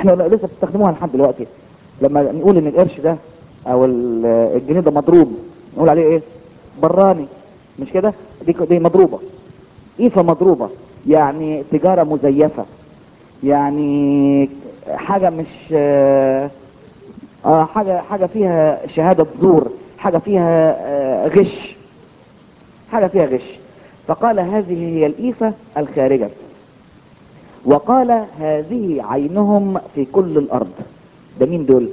احنا لسه بتستخدموها لحد دلوقتي لما نقول ان القرش ده او ال- الجنيه ده مضروب نقول عليه ايه براني مش كده دي دي مضروبه ايفه مضروبه يعني تجاره مزيفه يعني حاجه مش اه آه، حاجه حاجه فيها شهاده زور حاجه فيها آه، غش حاجه فيها غش فقال هذه هي الايفه الخارجه وقال هذه عينهم في كل الارض ده مين دول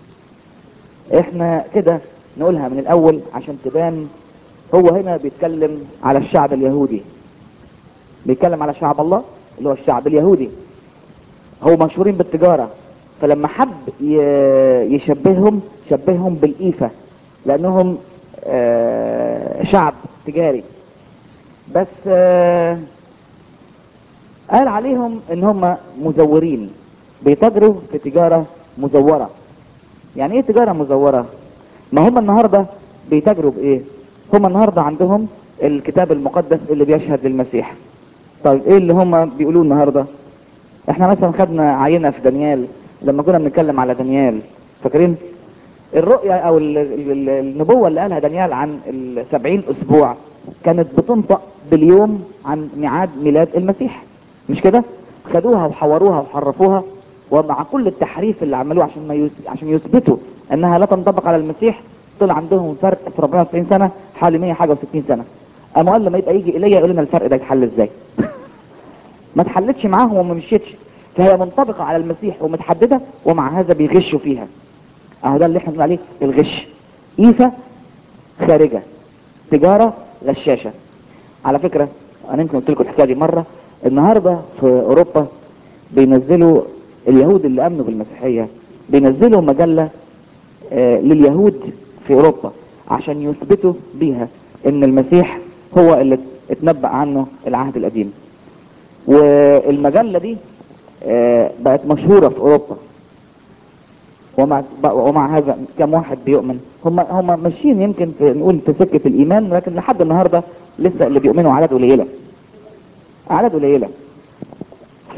احنا كده نقولها من الاول عشان تبان هو هنا بيتكلم على الشعب اليهودي بيتكلم على شعب الله اللي هو الشعب اليهودي هو مشهورين بالتجارة فلما حب ي- يشبههم شبههم بالإيفة لأنهم آه، شعب تجاري بس آه، قال عليهم ان هم مزورين بيتاجروا في تجارة مزورة يعني ايه تجارة مزورة ما هم النهاردة بيتاجروا بايه هم النهاردة عندهم الكتاب المقدس اللي بيشهد للمسيح طيب ايه اللي هم بيقولوه النهاردة احنا مثلا خدنا عينة في دانيال لما كنا بنتكلم على دانيال فاكرين الرؤية او ال- ال- ال- النبوة اللي قالها دانيال عن السبعين اسبوع كانت بتنطق باليوم عن ميعاد ميلاد المسيح مش كده خدوها وحوروها وحرفوها ومع كل التحريف اللي عملوه عشان ما يس... عشان يثبتوا انها لا تنطبق على المسيح طلع عندهم فرق في 94 سنه حوالي 100 حاجه و60 سنه قاموا قال لما يبقى يجي الي يقول لنا الفرق ده يتحل ازاي ما اتحلتش معاهم وما مشيتش فهي منطبقه على المسيح ومتحدده ومع هذا بيغشوا فيها اهو ده اللي احنا بنقول عليه الغش ايفا خارجه تجاره غشاشه على فكره انا يمكن قلت لكم الحكايه دي مره النهارده في اوروبا بينزلوا اليهود اللي امنوا بالمسيحيه بينزلوا مجله آه، لليهود في اوروبا عشان يثبتوا بيها ان المسيح هو اللي اتنبأ عنه العهد القديم والمجله دي آه، بقت مشهوره في اوروبا ومع ومع هذا كم واحد بيؤمن هم هم ماشيين يمكن في نقول في سكه الايمان لكن لحد النهارده لسه اللي بيؤمنوا اعداد قليله اعداد قليله ف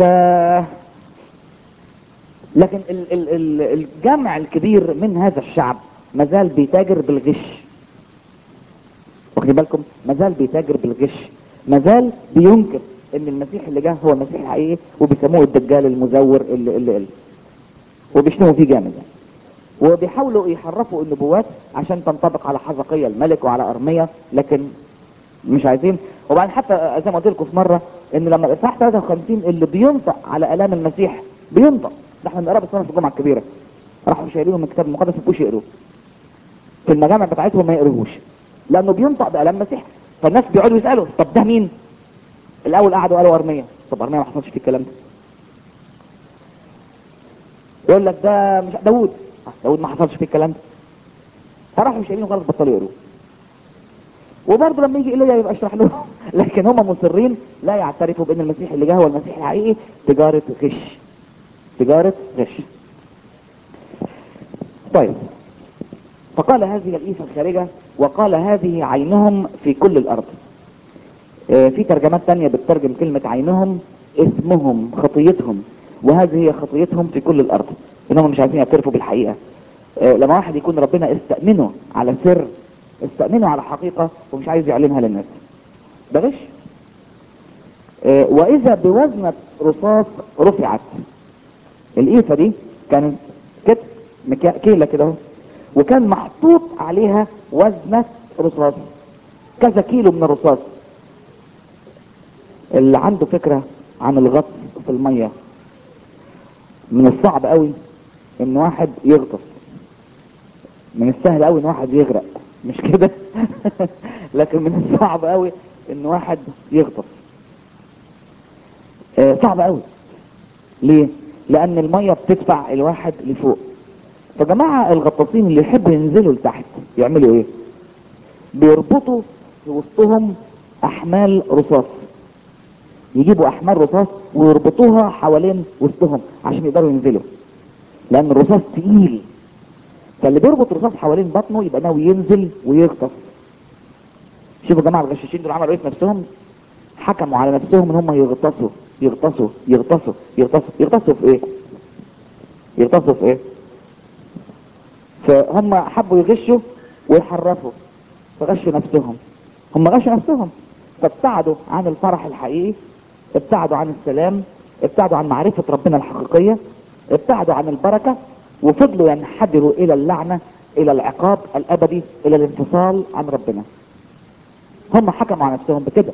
لكن ال ال ال الجمع الكبير من هذا الشعب مازال بيتاجر بالغش واخدين بالكم مازال بيتاجر بالغش مازال بينكر ان المسيح اللي جه هو المسيح الحقيقي وبيسموه الدجال المزور اللي اللي, اللي. وبيشتموا فيه جامد يعني. وبيحاولوا يحرفوا النبوات عشان تنطبق على حزقية الملك وعلى أرمية لكن مش عايزين وبعدين حتى زي ما قلت لكم في مرة ان لما الاصحاح 53 اللي بينطق على الام المسيح بينطق ده احنا بنقرا بس في الجمعة الكبيرة راحوا شايلينه من الكتاب المقدس ما يبقوش يقروه في المجامع بتاعتهم ما يقروهوش لانه بينطق بالام المسيح فالناس بيقعدوا يسالوا طب ده مين؟ الاول قعدوا قالوا ارمية طب ارمية ما حصلش فيه الكلام ده يقول لك ده مش داوود آه، داوود ما حصلش فيه الكلام ده فراحوا شايلينه خلاص بطلوا يقروه وبرضه لما يجي ايليا يبقى اشرح له لكن هم مصرين لا يعترفوا بان المسيح اللي جه هو المسيح الحقيقي تجارة غش تجارة غش طيب فقال هذه الإيفة الخارجة وقال هذه عينهم في كل الأرض آه، في ترجمات تانية بتترجم كلمة عينهم اسمهم خطيتهم وهذه هي خطيتهم في كل الأرض إنهم مش عايزين يعترفوا بالحقيقة آه، لما واحد يكون ربنا استأمنه على سر استأمنه على حقيقة ومش عايز يعلنها للناس ده غش آه، وإذا بوزنة رصاص رفعت الإيفة دي كانت كده مكا- كيلة كده اهو وكان محطوط عليها وزنة رصاص كذا كيلو من الرصاص اللي عنده فكرة عن الغطس في المية من الصعب قوي ان واحد يغطس من السهل قوي ان واحد يغرق مش كده لكن من الصعب قوي ان واحد يغطس آه صعب قوي ليه لان المية بتدفع الواحد لفوق فجماعة الغطاسين اللي يحبوا ينزلوا لتحت يعملوا ايه بيربطوا في وسطهم احمال رصاص يجيبوا احمال رصاص ويربطوها حوالين وسطهم عشان يقدروا ينزلوا لان الرصاص تقيل فاللي بيربط رصاص حوالين بطنه يبقى ناوي ينزل ويغطس شوفوا يا جماعه الغشاشين دول عملوا ايه في نفسهم حكموا على نفسهم ان هم يغطسوا يغطسوا يغطسوا يغطسوا يغطسوا في ايه يغطسوا في ايه فهم حبوا يغشوا ويحرفوا فغشوا نفسهم هم غشوا نفسهم فابتعدوا عن الفرح الحقيقي ابتعدوا عن السلام ابتعدوا عن معرفة ربنا الحقيقية ابتعدوا عن البركة وفضلوا ينحدروا الى اللعنة الى العقاب الابدي الى الانفصال عن ربنا هم حكموا على نفسهم بكده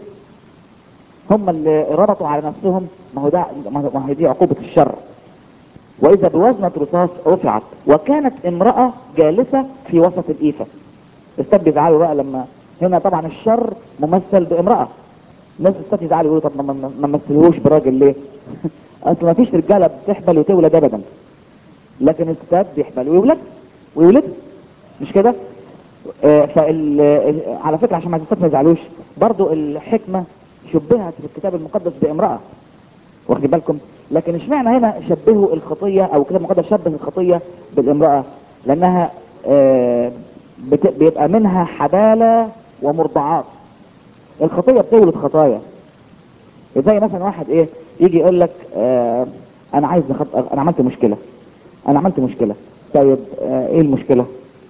هم اللي ربطوا على نفسهم ما هو ده ما هي دي عقوبة الشر واذا بوزنة رصاص رفعت وكانت امرأة جالسة في وسط الايفة استاذ بيزعلوا بقى لما هنا طبعا الشر ممثل بامرأة الناس استاذ يزعلوا يقولوا طب ما ما مثلهوش براجل ليه اصل ما فيش رجالة بتحبل وتولد ابدا لكن الستات بيحبل ويولد ويولد مش كده آه فال آه، على فكرة عشان ما الستات ما يزعلوش برضو الحكمة شبهت في الكتاب المقدس بامرأة واخدين بالكم لكن اشمعنى هنا شبهوا الخطية او الكتاب المقدس شبه الخطية بالامرأة لانها آه، بت- بيبقى منها حبالة ومرضعات الخطية بتولد خطايا زي مثلا واحد ايه يجي يقول لك آه انا عايز أخط... انا عملت مشكلة انا عملت مشكلة طيب آه ايه المشكلة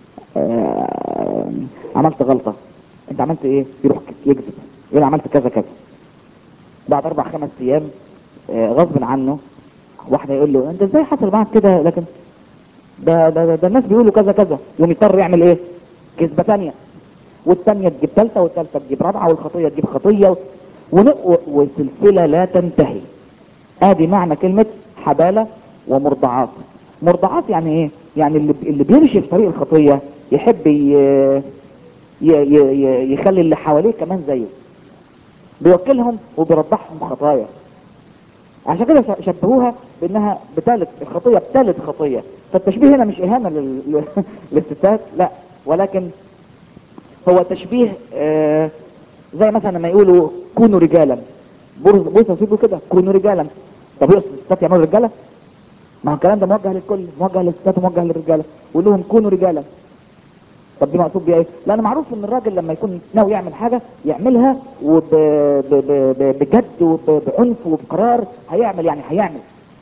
آه عملت غلطة انت عملت ايه يروح يكذب يقول أنا عملت كذا كذا بعد اربع خمس ايام آه، غصب عنه واحدة يقول له انت ازاي حصل معاك كده لكن ده, ده, ده, ده الناس بيقولوا كذا كذا يقوم يضطر يعمل ايه كذبة تانية والتانية تجيب تالتة والتالتة تجيب رابعة والخطية تجيب خطية و... ون- و... وسلسلة لا تنتهي ادي معنى كلمة حبالة ومرضعات مرضعات يعني ايه يعني اللي, اللي بيمشي في طريق الخطية يحب ي... ي... ي... ي... يخلي اللي حواليه كمان زيه بيوكلهم وبيرضعهم خطايا عشان كده ش- شبهوها بانها بتالت الخطيه بتالت خطيه فالتشبيه هنا مش اهانه لل... لل- للستات لا ولكن هو تشبيه آه زي مثلا لما يقولوا كونوا رجالا بولس بولس يقول كده كونوا رجالا طب يقصد الستات يعملوا رجاله ما هو الكلام ده موجه للكل موجه للستات وموجه للرجاله ويقول لهم كونوا رجالا طب دي مقصود بيها ايه؟ لان معروف ان الراجل لما يكون ناوي يعمل حاجه يعملها وب... ب... ب... ب... بجد وبعنف وبقرار هيعمل يعني هيعمل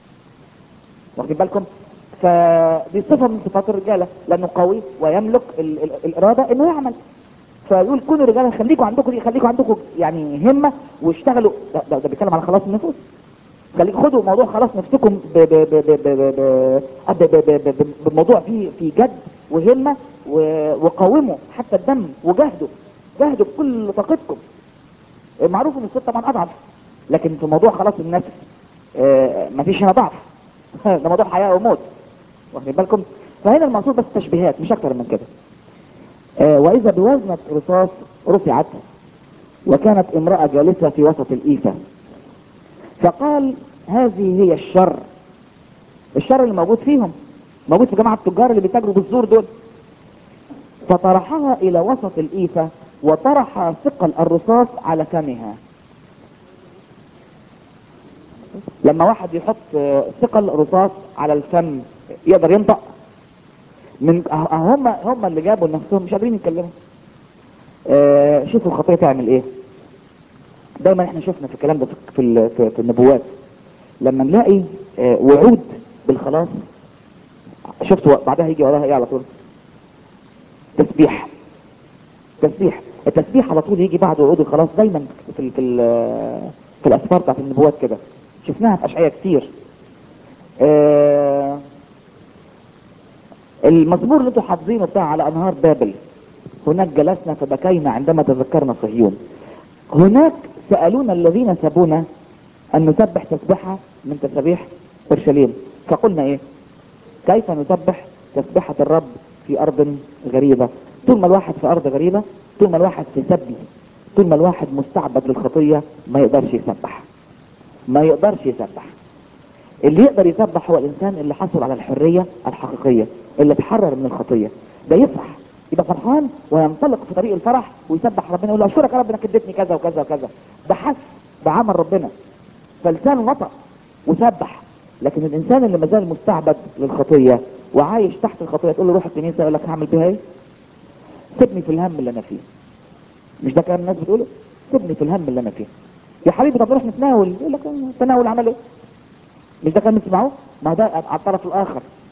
واخدين بالكم؟ فدي صفه من صفات الرجاله لانه قوي ويملك ال... ال... الاراده انه يعمل فيقول كونوا رجالا خليكم عندكم دي خليكم عندكم يعني همه واشتغلوا ده, ده, ده بيتكلم على خلاص النفوس خليك خدوا موضوع خلاص نفسكم ب- ب- ب- ب- ب- ب- ب- ب- ب- ب- ب- بموضوع فيه في جد وهمة و- وقاوموا حتى الدم وجاهدوا جاهدوا بكل طاقتكم معروف ان الست طبعا اضعف لكن في موضوع خلاص النفس آه، مفيش هنا ضعف ده موضوع حياة وموت واخدين بالكم فهنا المقصود بس تشبيهات مش اكتر من كده آه، واذا بوزنة رصاص رفعت وكانت امرأة جالسة في وسط الإيفة فقال هذه هي الشر الشر اللي موجود فيهم موجود في جماعة التجار اللي بيتاجروا بالزور دول فطرحها الى وسط الإيفة وطرح ثقل الرصاص على فمها لما واحد يحط آه، ثقل رصاص على الفم يقدر ينطق من أه- هم هم اللي جابوا لنفسهم مش قادرين يتكلموا آه، شوفوا الخطيه تعمل ايه دايما احنا شفنا في الكلام ده في- في ال- في في النبوات لما نلاقي آه، وعود بالخلاص شفتوا بعدها يجي وراها ايه على طول تسبيح تسبيح التسبيح على طول يجي بعد وعود الخلاص دايما في ال- في ال- في الاسفار بتاعت النبوات كده شفناها في اشعياء كتير آه، المزمور اللي انتوا حافظينه بتاع على انهار بابل هناك جلسنا فبكينا عندما تذكرنا صهيون هناك سألونا الذين سابونا أن نسبح تسبحة من تسابيح أورشليم فقلنا إيه كيف نسبح تسبحة الرب في أرض غريبة طول ما الواحد في أرض غريبة طول ما الواحد في سبي طول ما الواحد مستعبد للخطية ما يقدرش يسبح ما يقدرش يسبح اللي يقدر يسبح هو الإنسان اللي حصل على الحرية الحقيقية اللي اتحرر من الخطية ده يفرح يبقى فرحان وينطلق في طريق الفرح ويسبح ربنا يقول له اشكرك يا رب انك اديتني كذا وكذا وكذا ده حس بعمل ربنا فلسانه نطق وسبح لكن الانسان اللي مازال مستعبد للخطيه وعايش تحت الخطيه تقول له روح الكنيسه يقول لك هعمل بيها ايه؟ سيبني في الهم اللي انا فيه مش ده كلام الناس بتقوله؟ سيبني في الهم اللي انا فيه يا حبيبي طب نروح نتناول يقول لك تناول عمل ايه؟ مش ده كان بتسمعوه؟ ما هو ده على الطرف الاخر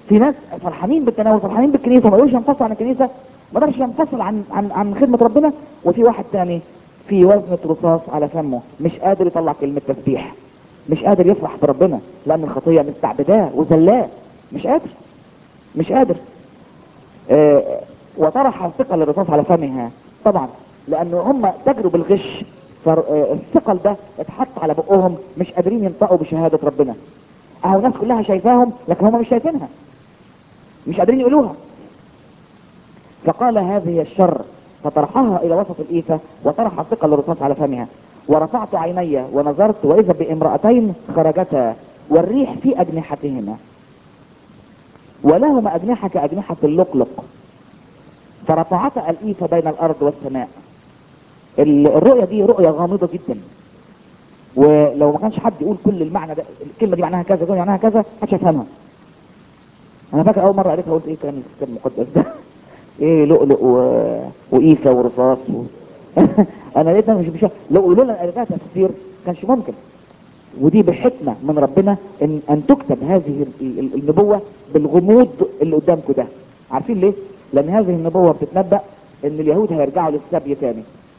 في ناس فرحانين بالتناول فرحانين بالكنيسه ما يقدرش ينفصل عن الكنيسه ما يقدرش ينفصل عن عن عن خدمه ربنا وفي واحد تاني في وزنة رصاص على فمه مش قادر يطلع كلمة تسبيح مش قادر يفرح بربنا لأن الخطية مستعبداه وذلاه مش قادر مش قادر آه وطرح ثقل الرصاص على فمها طبعا لأنه هم تجروا بالغش فالثقل ده اتحط على بقهم مش قادرين ينطقوا بشهادة ربنا اهو الناس كلها شايفاهم لكن هم مش شايفينها مش قادرين يقولوها فقال هذه الشر فطرحها الى وسط الايفة وطرح ثقل الرصاص على فمها ورفعت عيني ونظرت واذا بامرأتين خرجتا والريح في اجنحتهما ولهما اجنحة كاجنحة اللقلق فرفعتا الايفة بين الارض والسماء الرؤية دي رؤية غامضة جدا ولو ما كانش حد يقول كل المعنى ده الكلمة دي معناها كذا دي معناها كذا محدش هيفهمها انا فاكر اول مرة قريتها قلت ايه كلام الكتاب المقدس ده ايه لؤلؤ و... وايفا ورصاص و... انا لقيتها مش مش لو لولا قريتها تفسير كانش ممكن ودي بحكمة من ربنا ان ان تكتب هذه النبوة بالغموض اللي قدامكم ده عارفين ليه لان هذه النبوة بتتنبأ ان اليهود هيرجعوا للسبي تاني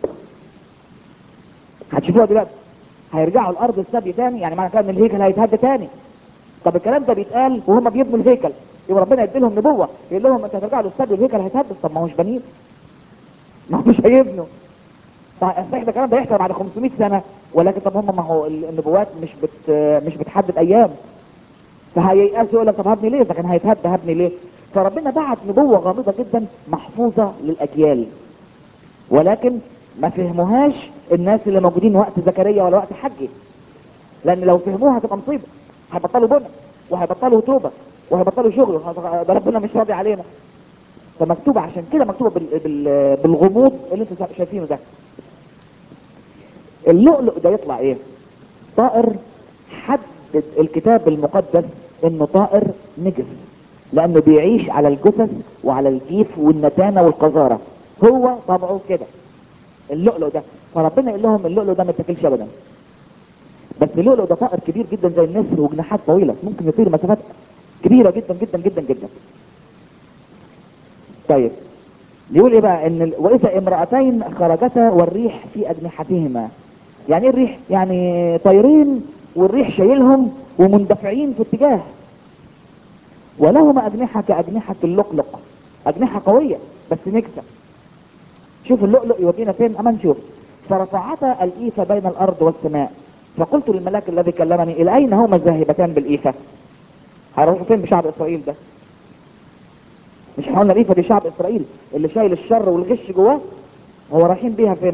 هتشوفوها دلوقتي هيرجعوا الارض السبي تاني يعني معنى كده ان الهيكل هيتهد تاني طب الكلام ده بيتقال وهم بيبنوا الهيكل يبقى ربنا يدي لهم نبوه يقول لهم انت هترجعوا للسبي الهيكل هيتهد طب ما هوش بنين ما هو مش هيبنوا طيب احنا الكلام ده يحصل بعد 500 سنه ولكن طب هم ما هو النبوات مش بت مش بتحدد ايام فهييأسوا يقول لك طب هبني ليه اذا كان هيتهد هبني ليه فربنا بعت نبوه غامضه جدا محفوظه للاجيال ولكن ما فهموهاش الناس اللي موجودين وقت زكريا ولا وقت حجي لان لو فهموها هتبقى مصيبه هيبطلوا بنى وهيبطلوا توبه وهيبطلوا شغل ده ربنا مش راضي علينا فمكتوبه عشان كده مكتوبه بال... بال... بالغموض اللي انتوا شايفينه ده اللؤلؤ ده يطلع ايه طائر حدد الكتاب المقدس انه طائر نجس لانه بيعيش على الجثث وعلى الجيف والنتانه والقذاره هو طبعه كده اللؤلؤ ده فربنا يقول لهم اللؤلؤ ده ما يتاكلش ابدا بس اللؤلؤ ده طائر كبير جدا زي النسر وجناحات طويله ممكن يطير مسافات كبيره جدا جدا جدا جدا طيب يقول ايه بقى ان ال... واذا امرأتين خرجتا والريح في اجنحتهما يعني ايه الريح يعني طايرين والريح شايلهم ومندفعين في اتجاه ولهما اجنحة كاجنحة اللقلق اجنحة قوية بس نكسة شوف اللؤلؤ يودينا فين اما نشوف فرفعتا الايفة بين الارض والسماء فقلت للملاك الذي كلمني الى اين هما الذاهبتان بالايفة هيروحوا فين بشعب اسرائيل ده مش احنا قلنا الايفة دي شعب اسرائيل اللي شايل الشر والغش جواه هو رايحين بيها فين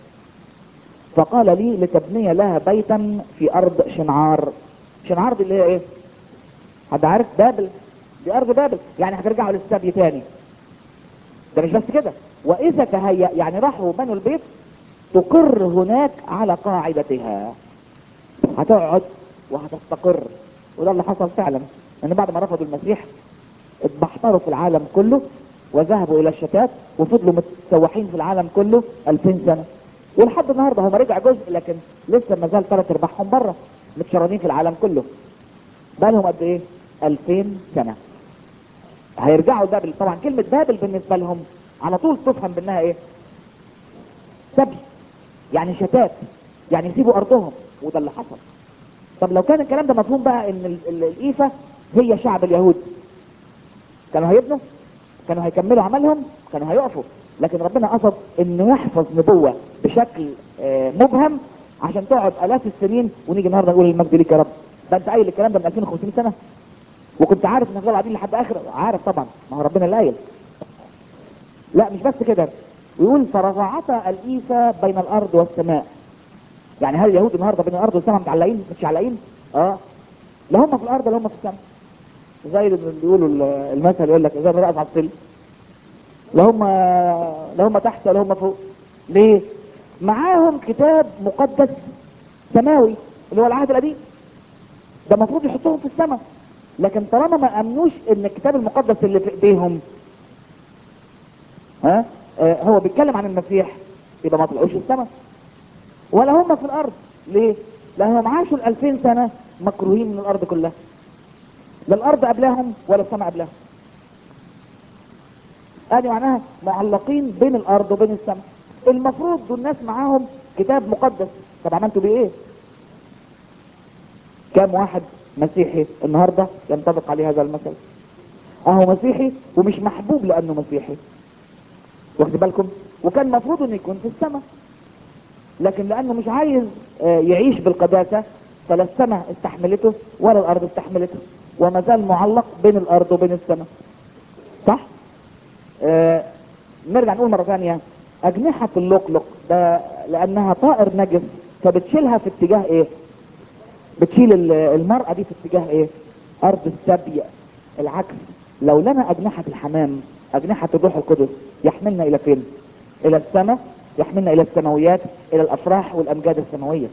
فقال لي لتبني لها بيتا في ارض شنعار شنعار دي اللي هي ايه حد عارف بابل دي ارض بابل يعني هترجعوا للسبي تاني ده مش بس كده واذا تهيأ يعني راحوا بنوا البيت تقر هناك على قاعدتها هتقعد وهتستقر وده اللي حصل فعلا ان بعد ما رفضوا المسيح اتبحتروا في العالم كله وذهبوا الى الشتات وفضلوا متسوحين في العالم كله 2000 سنه ولحد النهارده هم رجع جزء لكن لسه ما زال ثلاث ارباعهم بره متشردين في العالم كله بقى لهم قد ايه 2000 سنه هيرجعوا بابل طبعا كلمه بابل بالنسبه لهم على طول تفهم بانها ايه سبي يعني شتات يعني يسيبوا ارضهم وده اللي حصل طب لو كان الكلام ده مفهوم بقى ان ال- ال- الايفه هي شعب اليهود كانوا هيبنوا كانوا هيكملوا عملهم كانوا هيقفوا لكن ربنا قصد انه يحفظ نبوة بشكل آه، مبهم عشان تقعد الاف السنين ونيجي النهارده نقول المجد ليك يا رب ده انت قايل الكلام ده من 2500 سنه وكنت عارف انك قاعدين لحد اخر عارف طبعا ما هو ربنا اللي قايل لا مش بس كده يقول فرفعتا الايفة بين الارض والسماء يعني هل اليهود النهارده بين الارض والسماء متعلقين مش علقين اه لا هم في الارض لا هم في السماء زي اللي بيقولوا ال- المثل يقول لك زي ما رأس على السلم لا هم لا هم تحت ولا هم فوق ليه معاهم كتاب مقدس سماوي اللي هو العهد القديم ده المفروض يحطوهم في السماء لكن طالما ما امنوش ان الكتاب المقدس اللي في ايديهم ها آه هو بيتكلم عن المسيح يبقى ما طلعوش السماء ولا هم في الارض ليه لانهم عاشوا ال 2000 سنه مكروهين من الارض كلها لا الارض قبلهم ولا السماء قبلهم ادي معناها معلقين بين الارض وبين السماء المفروض دول الناس معاهم كتاب مقدس طب عملتوا بيه ايه كام واحد مسيحي النهارده ينطبق عليه هذا المثل اهو مسيحي ومش محبوب لانه مسيحي واخد بالكم وكان المفروض انه يكون في السماء لكن لانه مش عايز آه، يعيش بالقداسة فلا السماء استحملته ولا الارض استحملته وما زال معلق بين الارض وبين السماء صح آه نرجع نقول مرة ثانية اجنحة اللقلق ده لانها طائر نجس فبتشيلها في اتجاه ايه بتشيل ال- المرأة دي في اتجاه ايه ارض السبي العكس لو لنا اجنحة الحمام اجنحة الروح القدس يحملنا الى فين الى السماء يحملنا الى السماويات الى الافراح والامجاد السماوية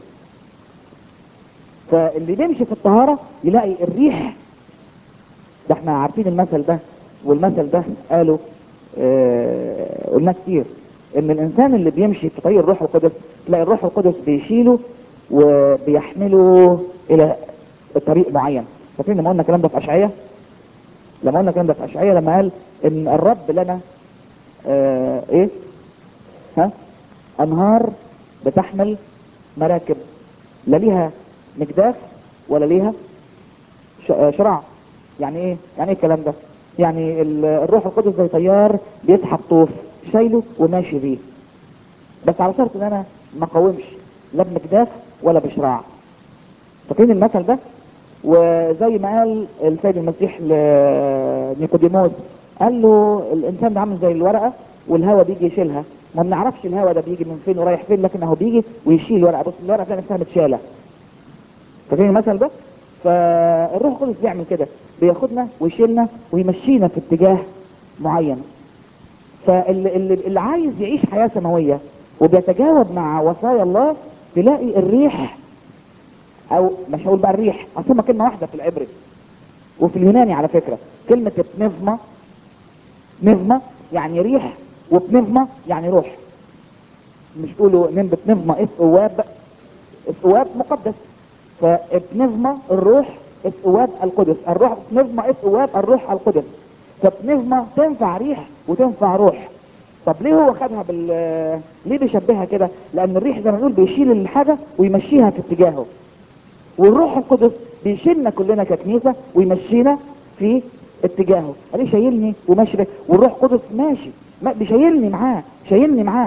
فاللي بيمشي في الطهارة يلاقي الريح ده احنا عارفين المثل ده والمثل ده قالوا اه قلنا كتير ان الانسان اللي بيمشي في طريق الروح القدس تلاقي الروح القدس بيشيله وبيحمله الى طريق معين فاكرين لما قلنا الكلام ده في اشعياء لما قلنا الكلام ده في اشعياء لما قال ان الرب لنا اه ايه ها انهار بتحمل مراكب لا ليها مجداف ولا ليها ش- آه، شراع يعني ايه يعني ايه الكلام ده يعني ال- الروح القدس زي طيار بيسحب طوف شايله وماشي بيه بس على شرط ان انا ما قاومش لا بمجداف ولا بشراع فاكرين المثل ده وزي ما قال السيد المسيح لنيقوديموس قال له الانسان ده عامل زي الورقه والهواء بيجي يشيلها ما بنعرفش الهواء ده بيجي من فين ورايح فين لكن اهو بيجي ويشيل الورقه بص الورقه تلاقي نفسها متشاله فاكرين المثل ده فالروح القدس بيعمل كده بياخدنا ويشيلنا ويمشينا في اتجاه معين فاللي اللي, اللي عايز يعيش حياه سماويه وبيتجاوب مع وصايا الله تلاقي الريح او مش هقول بقى الريح اصل هما كلمه واحده في العبري وفي اليوناني على فكره كلمه بنظمه نظمه يعني ريح وبنظمه يعني روح مش تقولوا نم بنظمه اس اواب اس اواب مقدس فبنظمه الروح اس اواب القدس الروح بنظمه اس اواب الروح القدس فبنظمه تنفع ريح وتنفع روح طب ليه هو خدها بال ليه بيشبهها كده لان الريح زي ما نقول بيشيل الحاجه ويمشيها في اتجاهه والروح القدس بيشيلنا كلنا ككنيسه ويمشينا في اتجاهه قال شايلني وماشي بيه. والروح القدس ماشي ما بيشيلني معاه شايلني معاه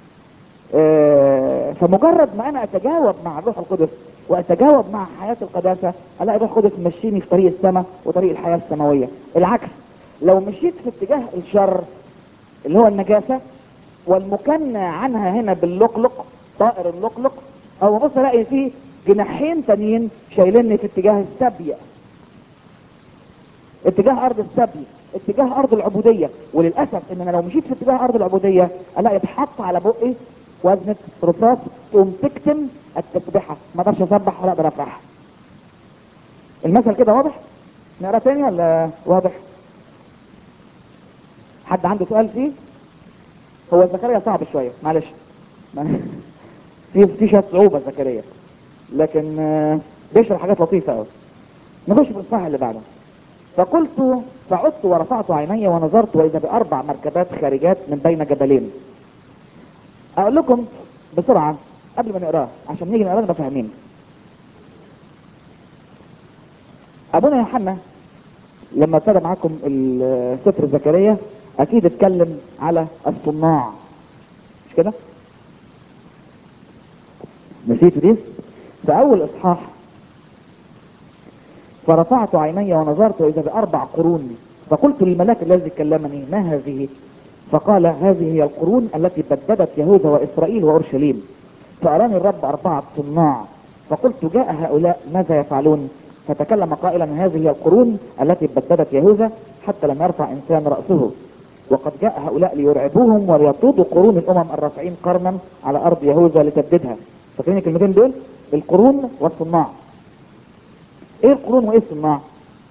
آه، فمجرد ما انا اتجاوب مع الروح القدس واتجاوب مع حياه القداسه الاقي الروح القدس مشيني في طريق السماء وطريق الحياه السماويه العكس لو مشيت في اتجاه الشر اللي هو النجاسه والمكنى عنها هنا باللقلق طائر اللقلق او بص الاقي فيه جناحين تانيين شايليني في اتجاه السبي اتجاه ارض السبي اتجاه ارض العبوديه وللاسف ان انا لو مشيت في اتجاه ارض العبوديه الاقي اتحط على بقي وزنة رصاص تقوم تكتم التسبيحه ما اقدرش اسبح ولا اقدر افرح المثل كده واضح نقرا تاني ولا واضح حد عنده سؤال فيه هو زكريا صعب شويه معلش في في شويه صعوبه زكريا لكن آه، بيشرح حاجات لطيفه قوي نخش في الصح اللي بعده فقلت فعدت ورفعت عيني ونظرت واذا باربع مركبات خارجات من بين جبلين اقول لكم بسرعه قبل ما نقراه عشان نيجي نقراه نبقى فاهمين ابونا يوحنا لما ابتدى معاكم ال- سفر زكريا اكيد اتكلم على الصناع مش كده نسيتوا دي في اول اصحاح فرفعت عيني ونظرت واذا باربع قرون فقلت للملاك الذي كلمني ما هذه فقال هذه هي القرون التي بددت يهوذا واسرائيل واورشليم فاراني الرب اربعه صناع فقلت جاء هؤلاء ماذا يفعلون فتكلم قائلا هذه هي القرون التي بددت يهوذا حتى لم يرفع انسان راسه وقد جاء هؤلاء ليرعبوهم وليطردوا قرون الامم الرافعين قرنا على ارض يهوذا لتبددها فاكرين الكلمتين دول القرون والصناع ايه القرون وايه الصناع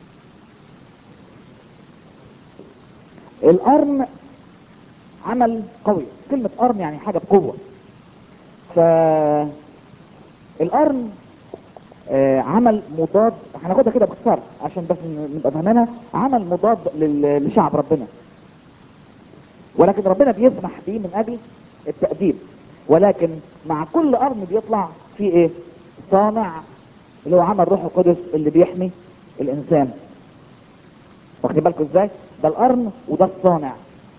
القرن عمل قوي كلمة قرن يعني حاجة بقوة ف القرن آه عمل مضاد هناخدها كده باختصار عشان بس نبقى فاهمينها عمل مضاد لل- لشعب ربنا ولكن ربنا بيسمح بيه من اجل التأديب ولكن مع كل قرن بيطلع في ايه صانع اللي هو عمل روح القدس اللي بيحمي الانسان واخدين بالكم ازاي ده القرن وده الصانع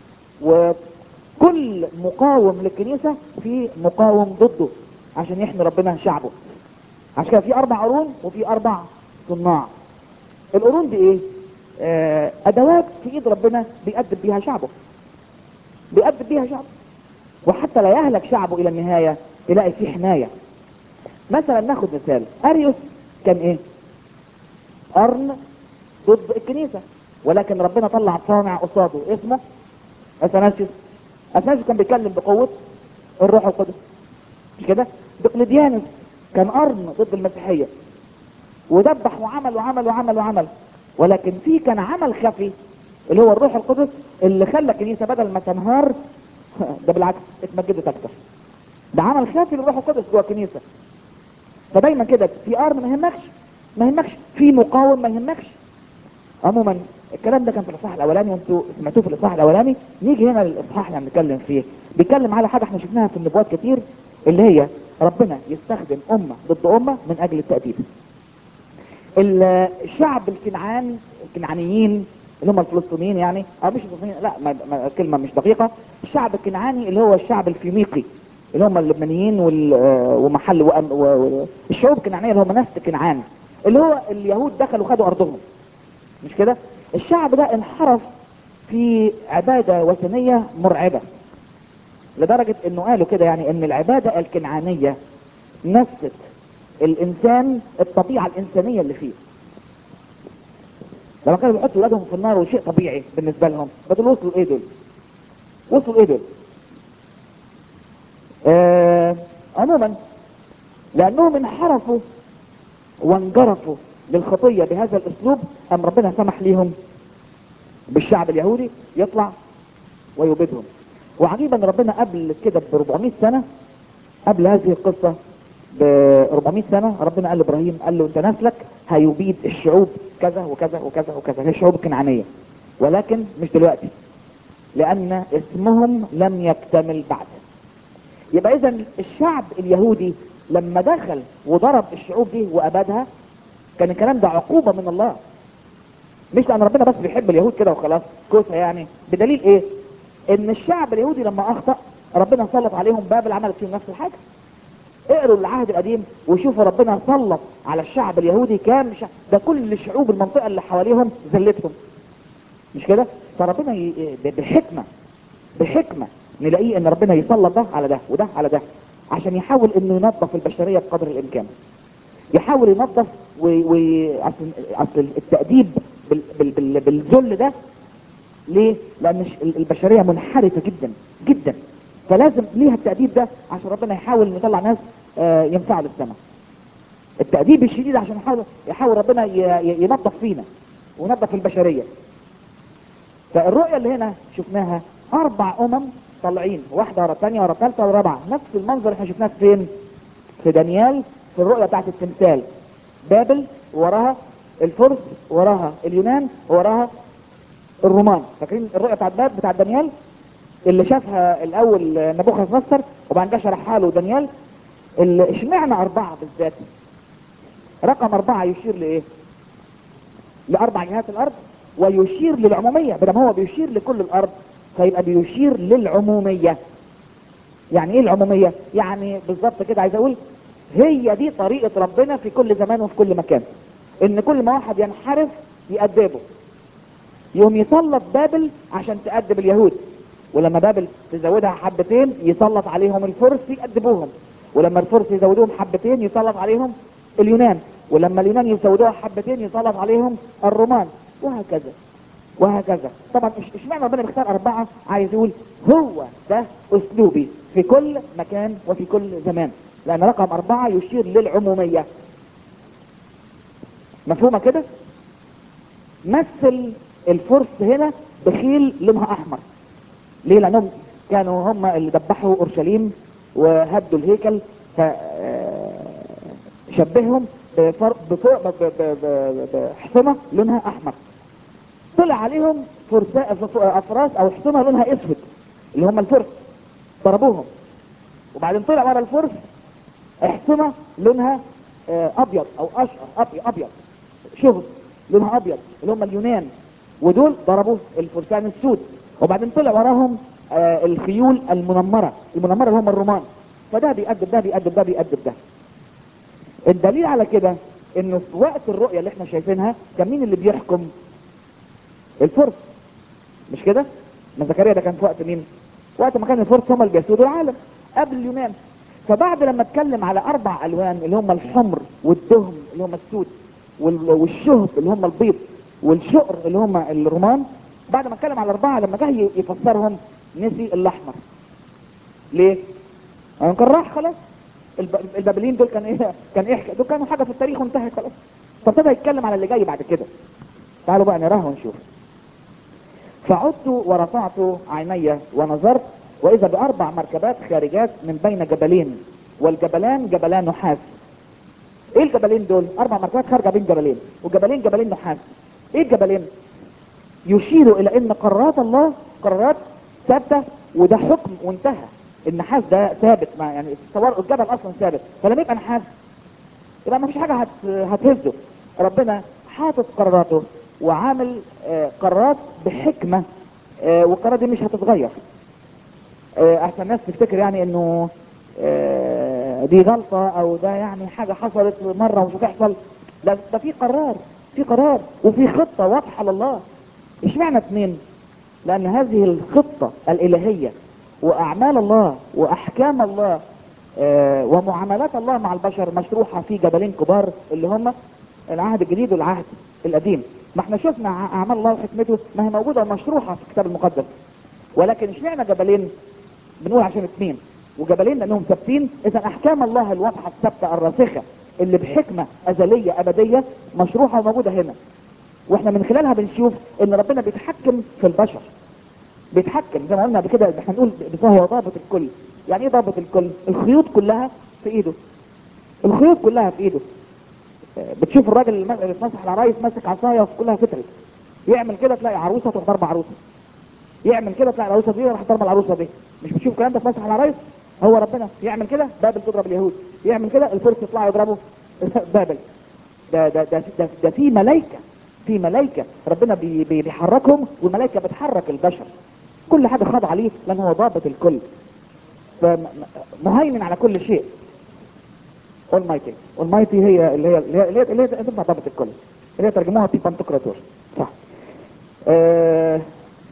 وكل مقاوم للكنيسة في مقاوم ضده عشان يحمي ربنا شعبه عشان كده في اربع قرون وفي اربع صناع القرون دي ايه آه ادوات في ايد ربنا بيأدب بيها شعبه بيأدب بيها شعبه وحتى لا يهلك شعبه الى النهاية يلاقي فيه حماية مثلا ناخد مثال اريوس كان ايه قرن ضد الكنيسة ولكن ربنا طلع صانع قصاده اسمه اثناسيوس اثناسيوس كان بيتكلم بقوة الروح القدس مش كده دقلديانوس كان قرن ضد المسيحية ودبح وعمل وعمل وعمل وعمل ولكن في كان عمل خفي اللي هو الروح القدس اللي خلى الكنيسة بدل ما تنهار ده بالعكس اتمجدت اكتر ده عمل خافي للروح القدس جوه الكنيسة فدايما كده في قرن ما يهمكش ما يهمكش في مقاوم ما يهمكش عموما الكلام ده كان في الاصحاح الاولاني وانتوا سمعتوه في الاصحاح الاولاني نيجي هنا للاصحاح اللي هنتكلم فيه بيتكلم على حاجه احنا شفناها في النبوات كتير اللي هي ربنا يستخدم امه ضد امه من اجل التاديب ال- الشعب الكنعان الكنعانيين اللي هم الفلسطينيين يعني او مش الفلسطينيين لا ما ما الكلمه مش دقيقه الشعب الكنعاني اللي هو الشعب الفينيقي اللي هم اللبنانيين وال- آه، ومحل وأم- و- و- الشعوب الكنعانيه اللي هم نفس كنعان اللي هو اليهود دخلوا خدوا ارضهم مش كده الشعب ده انحرف في عبادة وثنية مرعبة لدرجة انه قالوا كده يعني ان العبادة الكنعانية نست الانسان الطبيعة الانسانية اللي فيه لما كانوا بيحطوا ولادهم في النار وشيء طبيعي بالنسبة لهم بدول وصلوا ايه دول وصلوا ايه دول آه عموما لانهم انحرفوا وانجرفوا للخطية بهذا الاسلوب ام ربنا سمح ليهم بالشعب اليهودي يطلع ويبيدهم وعجيبا ربنا قبل كده ب 400 سنة قبل هذه القصة ب 400 سنة ربنا قال لابراهيم قال له انت نسلك هيبيد الشعوب كذا وكذا وكذا وكذا هي الشعوب الكنعانية ولكن مش دلوقتي لان اسمهم لم يكتمل بعد يبقى اذا الشعب اليهودي لما دخل وضرب الشعوب دي وابادها كان الكلام ده عقوبة من الله مش لان ربنا بس بيحب اليهود كده وخلاص كوسه يعني بدليل ايه ان الشعب اليهودي لما اخطأ ربنا سلط عليهم بابل عملت فيهم نفس الحاجة اقروا العهد القديم وشوفوا ربنا سلط على الشعب اليهودي كام شعب ده كل شعوب المنطقة اللي حواليهم ذلتهم مش كده فربنا ي... ب- بحكمة بحكمة نلاقيه ان ربنا يسلط ده على ده وده على ده عشان يحاول انه ينظف البشرية بقدر الامكان يحاول ينظف و... و... اصل اصل التأديب بال... بال... بال... بالذل ده ليه؟ لان الش- البشرية منحرفة جدا جدا فلازم ليها التأديب ده عشان ربنا يحاول انه يطلع ناس آه، ينفعوا للسماء التأديب الشديد عشان يحاول يحاول ربنا ي- ي- ينظف فينا وينظف البشرية فالرؤية اللي هنا شفناها أربع أمم طالعين واحدة ورا الثانية ورا الثالثة ورا الرابعة نفس المنظر احنا شفناه فين؟ في دانيال في الرؤية بتاعت التمثال بابل وراها الفرس وراها اليونان وراها الرومان فاكرين الرؤية بتاعت باب بتاعت دانيال اللي شافها الأول نبوخذ نصر وبعد كده شرحها له دانيال اللي اشمعنى أربعة بالذات رقم أربعة يشير لإيه؟ لأربع جهات الأرض ويشير للعمومية بدل هو بيشير لكل الأرض فيبقى بيشير للعمومية يعني ايه العمومية يعني بالظبط كده عايز اقول هي دي طريقة ربنا في كل زمان وفي كل مكان ان كل ما واحد ينحرف يأدبه يوم يسلط بابل عشان تأدب اليهود ولما بابل تزودها حبتين يسلط عليهم الفرس يأدبوهم ولما الفرس يزودوهم حبتين يسلط عليهم اليونان ولما اليونان يزودوها حبتين يسلط عليهم الرومان وهكذا وهكذا طبعا إش- اشمعنى ربنا بيختار اربعة عايز يقول هو ده اسلوبي في كل مكان وفي كل زمان لان رقم اربعة يشير للعمومية مفهومة كده مثل الفرس هنا بخيل لونها احمر ليه لانهم كانوا هم اللي ذبحوا اورشليم وهدوا الهيكل ف آه، شبههم بفر... بفر... ب... ب... ب... ب... بحصنة لونها احمر طلع عليهم فرساء ف- افراس او حصنة لونها اسود اللي هم الفرس ضربوهم وبعدين طلع ورا الفرس حصنة لونها آه، ابيض او اشقر ابيض ابيض شغل لونها ابيض اللي هم اليونان ودول ضربوا الفرسان السود وبعدين طلع وراهم آه، الخيول المنمرة المنمرة اللي هم الرومان فده بيقدم ده بيقدم ده بيقدم ده الدليل على كده انه في وقت الرؤية اللي احنا شايفينها كان مين اللي بيحكم الفرس مش كده ما زكريا ده كان في وقت مين وقت ما كان الفرس هم اللي بيسودوا العالم قبل اليونان فبعد لما اتكلم على اربع الوان اللي هم الحمر والدهم اللي هم السود وال- والشهب اللي هم البيض والشقر اللي هم الرومان بعد ما اتكلم على اربعه لما جه يفسرهم نسي الاحمر ليه؟ يعني كان راح خلاص الب- البابليين دول كان ايه كان ايه دول كانوا حاجه في التاريخ وانتهت خلاص فابتدى يتكلم على اللي جاي بعد كده تعالوا بقى نراه ونشوف فعدت ورفعت عيني ونظرت واذا باربع مركبات خارجات من بين جبلين والجبلان جبلان نحاس ايه الجبلين دول اربع مركبات خارجه بين جبلين وجبلين جبلين نحاس ايه الجبلين يشير الى ان قرارات الله قرارات ثابته وده حكم وانتهى النحاس ده ثابت ما يعني تصور الجبل اصلا ثابت فلما يبقى نحاس يبقى ما فيش حاجه هت... هتهزه ربنا حاطط قراراته وعامل آه، قرارات بحكمه آه، والقرارات دي مش هتتغير آه، احسن الناس تفتكر يعني انه آه، دي غلطه او ده يعني حاجه حصلت مره ومش هتحصل لا ده في قرار في قرار وفي خطه واضحه لله اشمعنى اثنين لان هذه الخطه الالهيه واعمال الله واحكام الله آه، ومعاملات الله مع البشر مشروحه في جبلين كبار اللي هم العهد الجديد والعهد القديم ما احنا شفنا ع- اعمال الله وحكمته ما هي موجوده ومشروحه في الكتاب المقدس ولكن اشمعنى جبلين بنقول عشان اثنين وجبلين لانهم ثابتين اذا احكام الله الواضحه الثابته الراسخه اللي بحكمه ازليه ابديه مشروحه وموجوده هنا واحنا من خلالها بنشوف ان ربنا بيتحكم في البشر بيتحكم زي ما قلنا قبل كده احنا بنقول بس هو ضابط الكل يعني ايه ضابط الكل الخيوط كلها في ايده الخيوط كلها في ايده آه، بتشوف الراجل الم- اللي في مسرح العرايس ماسك عصايه كلها فترت يعمل كده تلاقي عروسه تروح ضرب عروسه يعمل كده تلاقي العروسه دي راح ضرب العروسه دي مش بتشوف الكلام ده في مسرح العرايس هو ربنا يعمل كده بابل تضرب اليهود يعمل كده الفرس يطلعوا يضربوا بابل ده ده ده ده, ده في ملائكه في ملائكه ربنا بي بي بيحركهم والملائكه بتحرك البشر كل حاجه خاضعه ليه لان هو ضابط الكل فمهيمن على كل شيء Almighty Almighty هي اللي هي اللي هي اللي هي, اللي هي تنفع ضابط الكل اللي هي ترجموها في بانتوكراتور صح آه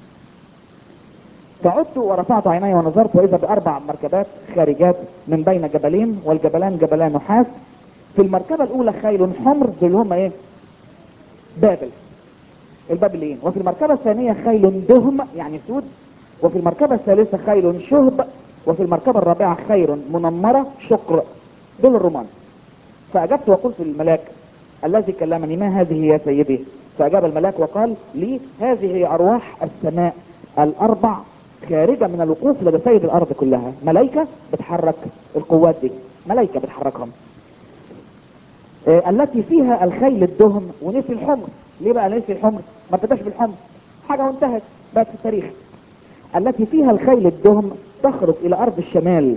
فعدت ورفعت عيني ونظرت واذا باربع مركبات خارجات من بين جبلين والجبلان جبلان نحاس في المركبه الاولى خيل حمر دول اللي هم ايه بابل البابليين وفي المركبه الثانيه خيل دهم يعني سود وفي المركبه الثالثه خيل شهب وفي المركبه الرابعه خير منمره شقر دول الرومان فاجبت وقلت للملاك الذي كلمني ما هذه يا سيدي فاجاب الملاك وقال لي هذه هي ارواح السماء الاربع خارجه من الوقوف لدى سيد الارض كلها ملائكه بتحرك القوات دي ملائكه بتحركهم آه، التي فيها الخيل الدهم ونسي الحمر ليه بقى نسي الحمر ما ابتداش بالحمر حاجه وانتهت بقت في التاريخ التي فيها الخيل الدهم تخرج الى ارض الشمال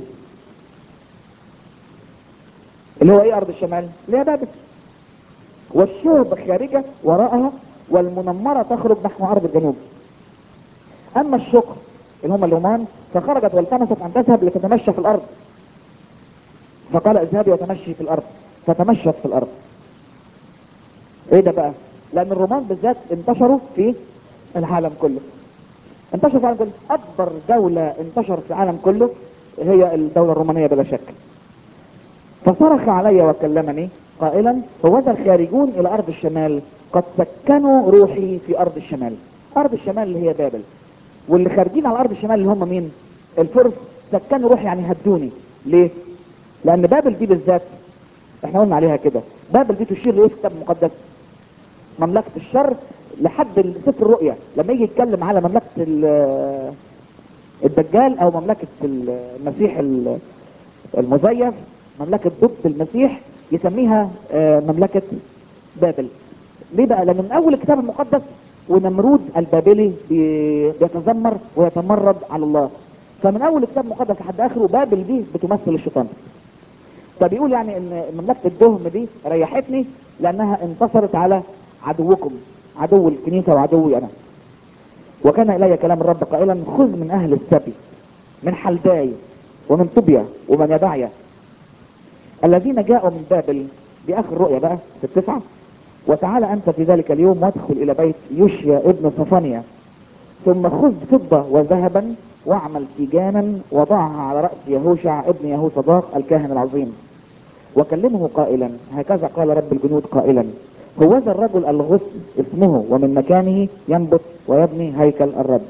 اللي هو ايه ارض الشمال اللي هي بابل والشهب خارجه وراءها والمنمره تخرج نحو ارض الجنوب اما الشقر اللي هم الرومان فخرجت والتمست ان تذهب لتتمشى في الارض فقال اذهبي وتمشي في الارض فتمشت في الارض ايه ده بقى لان الرومان بالذات انتشروا في العالم كله انتشروا في العالم كله اكبر دولة انتشرت في العالم كله هي الدولة الرومانية بلا شك فصرخ علي وكلمني قائلا هوذا الخارجون الى ارض الشمال قد سكنوا روحي في ارض الشمال ارض الشمال اللي هي بابل واللي خارجين على ارض الشمال اللي هم مين الفرس سكنوا روحي يعني هدوني ليه لان بابل دي بالذات احنا قلنا عليها كده بابل دي تشير لايه في الكتاب المقدس مملكة الشر لحد سفر الرؤيا لما يجي يتكلم على مملكة ال- الدجال او مملكة المسيح ال- المزيف مملكة ضد المسيح يسميها آه، مملكة بابل ليه بقى لان من اول الكتاب المقدس ونمرود البابلي بي- بيتذمر ويتمرد على الله فمن اول الكتاب المقدس لحد اخره بابل دي بتمثل الشيطان فبيقول يعني ان مملكة الدهم دي ريحتني لانها انتصرت على عدوكم عدو الكنيسة وعدوي انا وكان الي كلام الرب قائلا خذ من اهل السبي من حلداي ومن طوبيا ومن يدعيا الذين جاءوا من بابل دي اخر رؤيا بقى في التسعة وتعال انت في ذلك اليوم وادخل الى بيت يوشيا ابن صفانيا ثم خذ فضة وذهبا واعمل تيجانا وضعها على رأس يهوشع ابن يهوصداق الكاهن العظيم وكلمه قائلا هكذا قال رب الجنود قائلا هوذا الرجل الغصن اسمه ومن مكانه ينبت ويبني هيكل الرب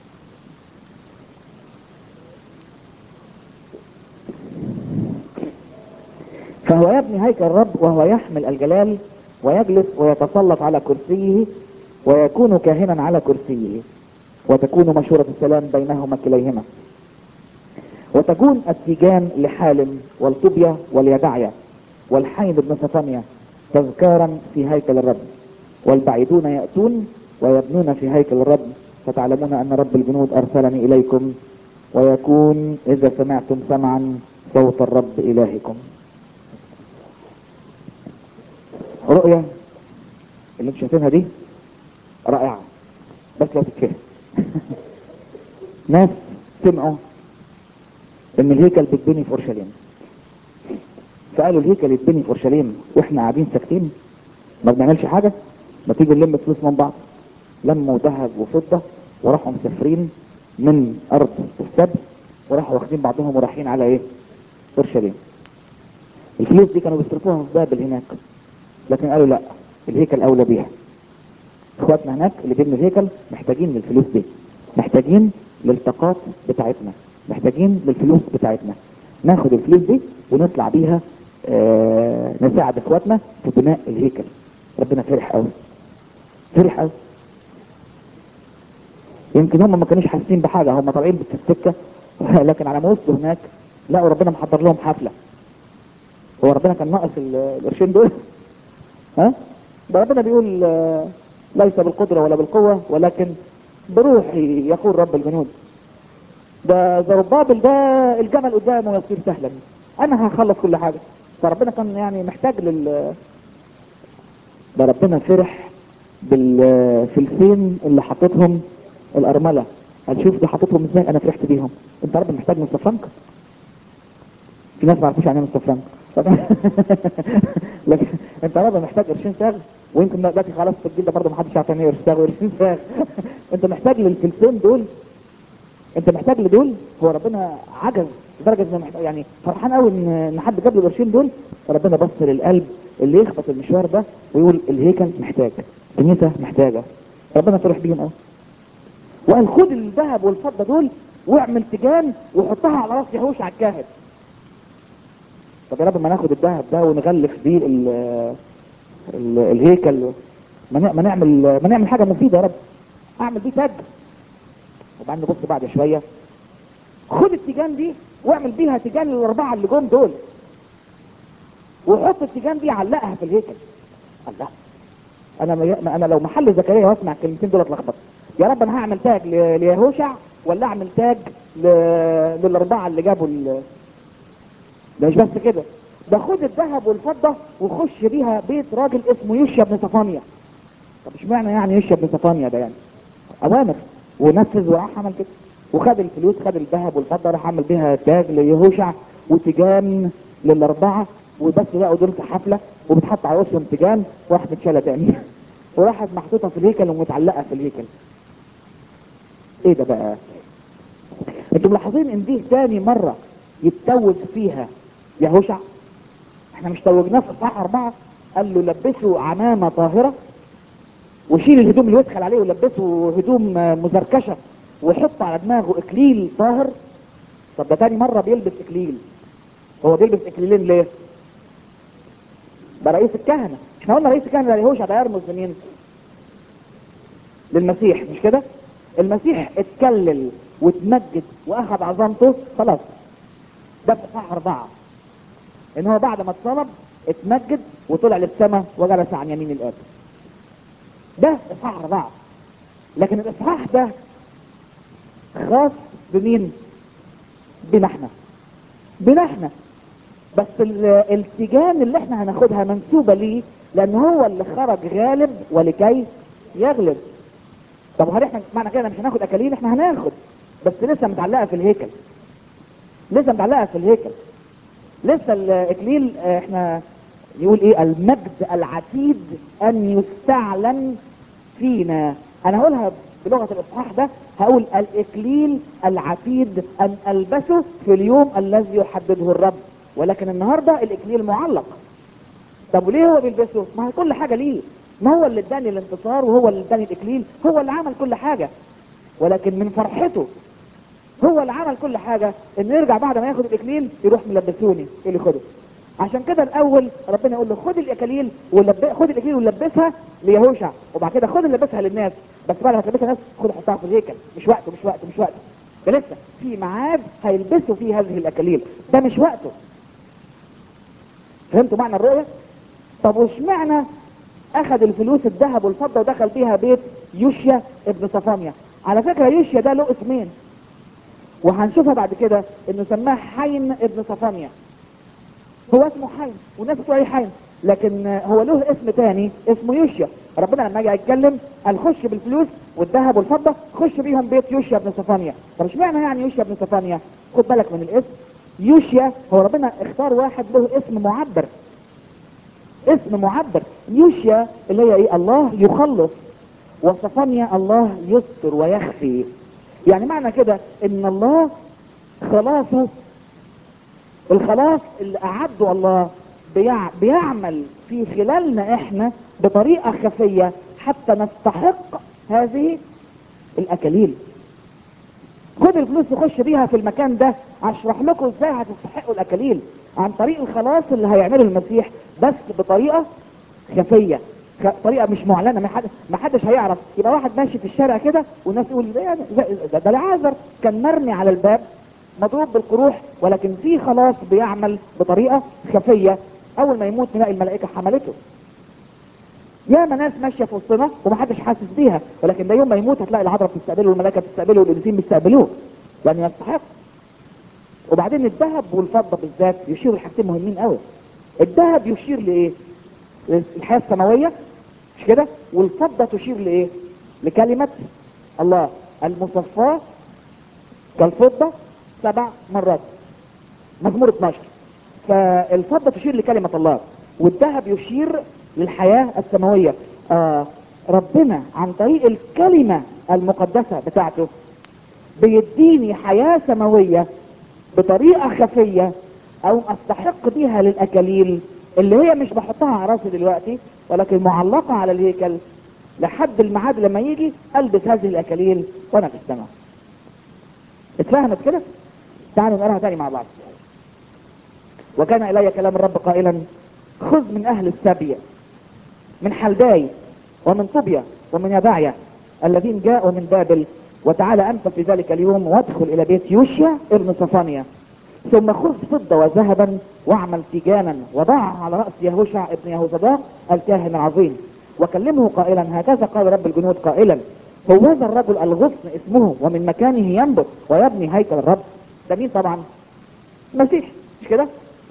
فهو يبني هيكل الرب وهو يحمل الجلال ويجلس ويتسلط على كرسيه ويكون كاهنا على كرسيه وتكون مشورة السلام بينهما كليهما وتكون التيجان لحالم والطوبيا واليدعيا والحين بن صفانيا تذكارا في هيكل الرب والبعيدون يأتون ويبنون في هيكل الرب فتعلمون أن رب الجنود أرسلني إليكم ويكون إذا سمعتم سمعا صوت الرب إلهكم رؤية اللي انتم شايفينها دي رائعة بس لو تتفهم ناس سمعوا ان الهيكل بيتبني في اورشليم فقالوا الهيكل يتبني في اورشليم واحنا قاعدين ساكتين ما بنعملش حاجة ما تيجي نلم فلوس من بعض لموا ذهب وفضة وراحوا مسافرين من ارض السبت وراحوا واخدين بعضهم ورايحين على ايه اورشليم الفلوس دي كانوا بيصرفوها في بابل هناك لكن قالوا لا الهيكل اولى بيها اخواتنا هناك اللي بيبنوا الهيكل محتاجين للفلوس دي محتاجين للطاقات بتاعتنا محتاجين للفلوس بتاعتنا ناخد الفلوس دي ونطلع بيها آه نساعد اخواتنا في بناء الهيكل ربنا فرح قوي فرح قوي يمكن هم ما كانوش حاسين بحاجه هم طالعين في السكه لكن على ما وصلوا هناك لقوا ربنا محضر لهم حفله هو ربنا كان ناقص ال- القرشين دول ها ده ربنا بيقول آه، ليس بالقدرة ولا بالقوة ولكن بروحي يقول رب الجنود ده زربابل ده الجمل قدامه يصير سهلا انا هخلص كل حاجة فربنا كان يعني محتاج لل ده ربنا فرح بالفلسين اللي حطتهم الارملة قال شوف دي حطتهم ازاي انا فرحت بيهم انت رب محتاج من صفانك في ناس ما يعرفوش يعني ايه من صفانك لكن انت رب محتاج قرشين ساغ ويمكن دلوقتي خلاص في الجيل ده برضه محدش يعرف يعني ايه قرش ساغ وقرشين ساغ انت محتاج للفلسين دول انت محتاج لدول هو ربنا عجز لدرجه انه محتاج يعني فرحان قوي ان ان حد جاب له القرشين دول فربنا بص للقلب اللي يخبط المشوار ده ويقول الهيكل محتاج الكنيسه محتاجه ربنا فرح بيهم قوي وقال خد الذهب والفضه دول واعمل تيجان وحطها على راس يهوش على الكاهن طب يا رب ما ناخد الذهب ده ونغلف بيه ال- ال- الهيكل ما ن- ما نعمل ما نعمل حاجه مفيده يا رب اعمل بيه تاج وبعدين نبص بعد شويه خد التيجان دي واعمل بيها تيجان الاربعه اللي جم دول وحط التيجان دي علقها في الهيكل الله انا ما انا لو محل زكريا واسمع الكلمتين دول اتلخبط يا رب انا هعمل تاج ل- ليهوشع ولا اعمل تاج ل... للاربعه اللي جابوا ال... ده مش بس كده ده خد الذهب والفضة وخش بيها بيت راجل اسمه يوشيا بن صفانيا طب اشمعنى يعني يوشيا بن صفانيا ده يعني اوامر ونفذ وراح عمل كده وخد الفلوس خد الذهب والفضة راح عمل بيها تاج ليهوشع وتيجان للاربعة وبس بقوا دول في حفلة وبتحط على وشهم تيجان وراحت متشالة تاني وراحت محطوطة في الهيكل ومتعلقة في الهيكل ايه ده بقى انتوا ملاحظين ان دي تاني مرة يتوج فيها يهوشع احنا مش توجناه في اصحاح اربعة قال له لبسه عمامة طاهرة وشيل الهدوم اللي يدخل عليه ولبسه هدوم آه، مزركشة وحط على دماغه اكليل طاهر طب ده تاني مرة بيلبس اكليل هو بيلبس اكليلين ليه ده رئيس الكهنة احنا قلنا رئيس الكهنة ده يهوشع ده يرمز لمين للمسيح مش كده المسيح اتكلل واتمجد واخذ عظمته خلاص ده في اصحاح اربعة ان هو بعد ما اتصلب اتمجد وطلع للسماء وجلس عن يمين الاب ده اصحاح اربعه لكن الاصحاح ده خاص بمين بنا احنا بنا احنا بس ال- التيجان اللي احنا هناخدها منسوبه ليه لان هو اللي خرج غالب ولكي يغلب طب هل احنا معنى كده مش هناخد اكاليل احنا هناخد بس لسه متعلقه في الهيكل لسه متعلقه في الهيكل لسه الاكليل اه، احنا يقول ايه المجد العتيد ان يستعلن فينا انا هقولها بلغه الاصحاح ده هقول الاكليل العتيد ان البسه في اليوم الذي يحدده الرب ولكن النهارده الاكليل معلق طب وليه هو بيلبسه ما هي كل حاجه ليه ما هو اللي اداني الانتصار وهو اللي اداني الاكليل هو اللي عمل كل حاجه ولكن من فرحته هو اللي عمل كل حاجه انه يرجع بعد ما ياخد الاكليل يروح ملبسوني ايه اللي خده عشان كده الاول ربنا يقول له خد الاكاليل ولب... خد الاكليل ولبسها ليهوشع وبعد كده خد لبسها للناس بس بعد ما تلبسها الناس خد حطها في الهيكل مش وقته مش وقته مش وقته ده لسه في ميعاد هيلبسوا فيه هذه الاكاليل ده مش وقته فهمتوا معنى الرؤيه طب واشمعنى اخذ الفلوس الذهب والفضه ودخل بيها بيت يوشيا ابن صفانيا على فكره يوشيا ده له اسمين وهنشوفها بعد كده انه سماه حين ابن صفانيا هو اسمه حين والناس بتقول عليه حين لكن هو له اسم تاني اسمه يوشيا ربنا لما يجي يتكلم قال خش بالفلوس والذهب والفضه خش بيهم بيت يوشيا ابن صفانيا طب اشمعنى يعني يوشيا ابن صفانيا خد بالك من الاسم يوشيا هو ربنا اختار واحد له اسم معبر اسم معبر يوشيا اللي هي ايه الله يخلص وصفانيا الله يستر ويخفي يعني معنى كده ان الله خلاصه الخلاص اللي اعده الله بيع بيعمل في خلالنا احنا بطريقة خفية حتى نستحق هذه الاكاليل خد الفلوس وخش بيها في المكان ده اشرح لكم ازاي هتستحقوا الاكاليل عن طريق الخلاص اللي هيعمله المسيح بس بطريقة خفية خ- طريقة مش معلنة ما حد ما حدش هيعرف يبقى واحد ماشي في الشارع كده والناس تقول ده يعني ده, ده, ده العازر كان مرمي على الباب مضروب بالقروح ولكن في خلاص بيعمل بطريقة خفية اول ما يموت نلاقي الملائكة حملته ياما ناس ماشيه في وسطنا ومحدش حاسس بيها ولكن ده يوم ما يموت هتلاقي العذراء بتستقبله والملائكه بتستقبله والقديسين بيستقبلوه لانه يستحق وبعدين الذهب والفضه بالذات يشيروا لحاجتين مهمين قوي الذهب يشير لايه؟ للحياه السماويه مش كده؟ والفضه تشير لايه؟ لكلمه الله المصفاه كالفضه سبع مرات مزمور 12 فالفضه تشير لكلمه الله والذهب يشير للحياه السماويه آه ربنا عن طريق الكلمه المقدسه بتاعته بيديني حياه سماويه بطريقه خفيه او استحق بيها للاكاليل اللي هي مش بحطها على راسي دلوقتي ولكن معلقه على الهيكل لحد الميعاد لما يجي البس هذه الاكاليل وانا في السماء اتفهمت كده تعالوا نقراها تاني مع بعض وكان الي كلام الرب قائلا خذ من اهل السبي من حلداي ومن طوبيا ومن يباعيا الذين جاءوا من بابل وتعالى انت في ذلك اليوم وادخل الى بيت يوشيا ابن صفانيا ثم خذ فضة وذهبا واعمل تيجانا وضعها على رأس يهوشع ابن يهوزداق الكاهن العظيم وكلمه قائلا هكذا قال رب الجنود قائلا هو هذا الرجل الغصن اسمه ومن مكانه ينبت ويبني هيكل الرب ده مين طبعا مسيح مش كده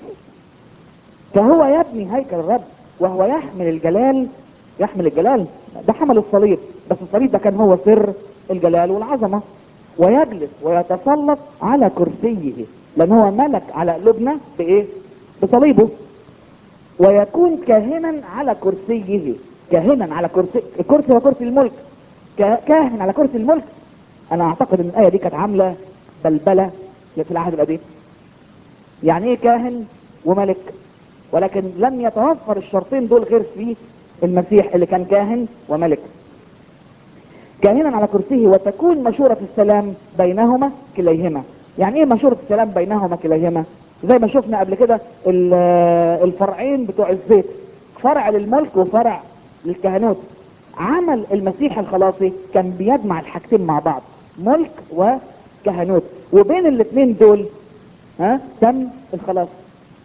فهو يبني هيكل الرب وهو يحمل الجلال يحمل الجلال ده حمل الصليب بس الصليب ده كان هو سر الجلال والعظمة ويجلس ويتسلط على كرسيه لان هو ملك على قلوبنا بايه بصليبه ويكون كاهنا على كرسيه كاهنا على كرسي الكرسي هو كرسي الملك كا- كاهن على كرسي الملك انا اعتقد ان الايه دي كانت عامله بلبله في العهد القديم يعني ايه كاهن وملك ولكن لم يتوفر الشرطين دول غير في المسيح اللي كان كاهن وملك كاهنا على كرسيه وتكون مشورة السلام بينهما كليهما يعني ايه مشورة السلام بينهما كليهما زي ما شفنا قبل كده ال- الفرعين بتوع الزيت فرع للملك وفرع للكهنوت عمل المسيح الخلاصي كان بيجمع الحاجتين مع بعض ملك وكهنوت وبين الاثنين دول ها تم الخلاص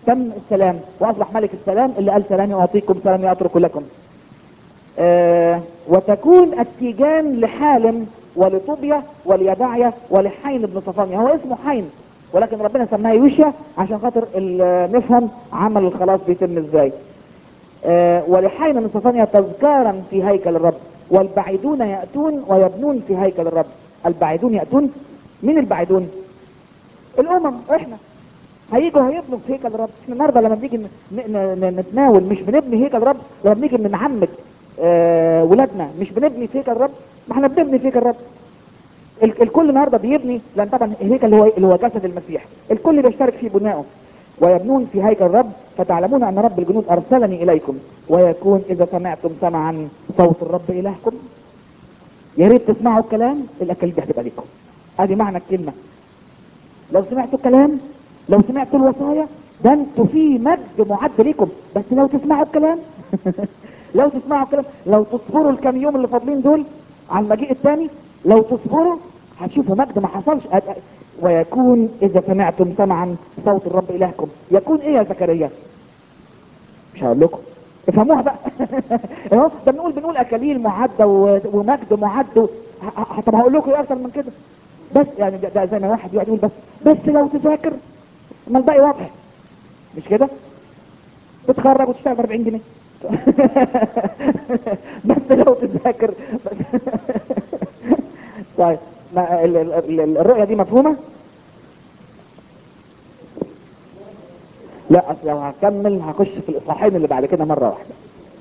تم السلام واصبح ملك السلام اللي قال سلامي اعطيكم سلامي اترك لكم آه وتكون التيجان لحالم ولطوبيا وليدعيا ولحين بن صفانيا هو اسمه حين ولكن ربنا سماه يوشيا عشان خاطر ال- نفهم عمل الخلاص بيتم ازاي آه ولحين بن صفانيا تذكارا في هيكل الرب والبعيدون يأتون ويبنون في هيكل الرب البعيدون يأتون مين البعيدون الامم احنا هيجوا هيبنوا في هيكل الرب احنا النهارده لما بنيجي ن- ن- ن- نتناول مش بنبني هيكل الرب لما بنيجي بنعمد آه ولادنا مش بنبني في هيكل الرب ما احنا بنبني في هيكل الرب ال- الكل النهارده بيبني لان طبعا الهيكل اللي هو اللي هو جسد المسيح الكل بيشترك في بنائه ويبنون في هيكل الرب فتعلمون ان رب الجنود ارسلني اليكم ويكون اذا سمعتم سمعا صوت الرب الهكم يا ريت تسمعوا الكلام الاكل دي هتبقى لكم ادي معنى الكلمه لو سمعتوا الكلام لو سمعتوا الوصايا ده انتوا في مجد معد ليكم بس لو تسمعوا الكلام لو تسمعوا الكلام لو تصبروا الكام يوم اللي فاضلين دول على المجيء الثاني لو تصبروا هتشوفوا مجد ما حصلش أد- أ- ويكون اذا سمعتم سمعا صوت الرب الهكم يكون ايه يا زكريا مش هقول لكم افهموها بقى اهو ده بنقول بنقول اكاليل معده و- ومجد معد و- ه- ه- طب هقول لكم ايه اكتر من كده بس يعني ده, ده زي ما واحد يقعد يقول بس بس لو تذاكر ما الباقي واضح مش كده تتخرج وتشتغل ب 40 جنيه بس لو تذاكر بس طيب ما ال- ال- ال- الرؤية دي مفهومة؟ لا اصل لو هكمل هخش في الاصحاحين اللي بعد كده مرة واحدة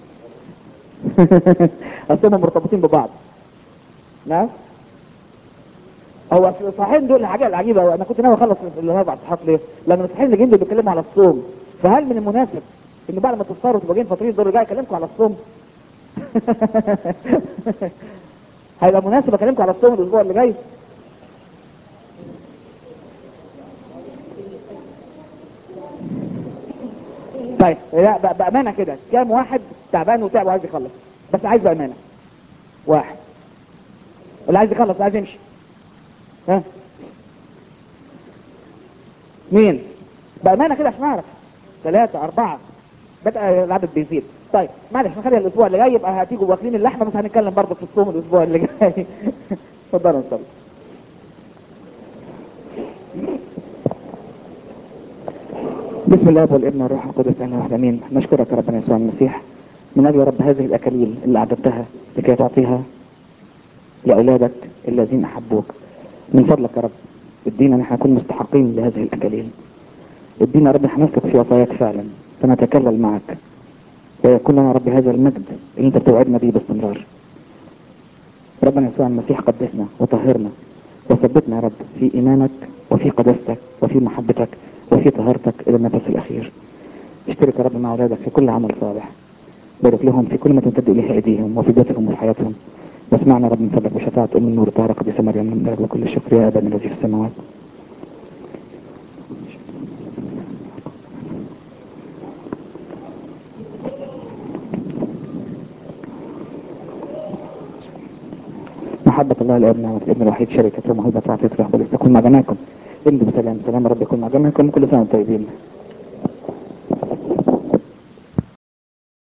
اصل هم مرتبطين ببعض نعم هو في الاصحاحين دول الحاجه العجيبه انا كنت ناوي اخلص الاربع اصحاحات ليه؟ لان الاصحاحين اللي جايين دول بيتكلموا على الصوم فهل من المناسب ان بعد ما تفطروا تبقوا جايين فاطرين دول جاي اكلمكم على الصوم؟ هيبقى مناسب اكلمكم على الصوم الاسبوع اللي جاي؟ طيب لا بأ- بامانه كده كام واحد تعبان وتعب وعايز يخلص بس عايز بامانه واحد اللي عايز يخلص عايز يمشي ها مين بامانه كده عشان اعرف ثلاثة أربعة بدأ العدد بيزيد طيب معلش نخليها الأسبوع اللي جاي يبقى هتيجوا واكلين اللحمة بس هنتكلم برضه في الصوم الأسبوع اللي جاي اتفضلوا اتفضلوا بسم الله والابن والروح القدس اهلا وسهلا امين نشكرك يا ربنا يسوع المسيح من اجل يا رب هذه الاكاليل اللي اعددتها لكي تعطيها لاولادك الذين احبوك من فضلك يا رب ادينا نحن نكون مستحقين لهذه الاكاليل ادينا يا رب نحن نسلك في وصاياك فعلا فنتكلم معك ويكون لنا يا رب هذا المجد اللي انت توعدنا به باستمرار ربنا يسوع المسيح قدسنا وطهرنا وثبتنا يا رب في ايمانك وفي قداستك وفي محبتك وفي طهارتك الى النفس الاخير اشترك يا رب مع اولادك في كل عمل صالح بارك لهم في كل ما تمتد اليه ايديهم وفي بيتهم وفي حياتهم واسمعنا يا رب من فضلك بشفاعة ام النور طاهرة قديسة مريم من درجة كل الشكر يا ابانا الذي في السماوات محبة الله الاب نعمة الابن الوحيد شركة وموهبة وعطية الروح القدس تكون مع جميعكم امضوا بسلام سلام رب يكون مع جميعكم كل سنة وانتم طيبين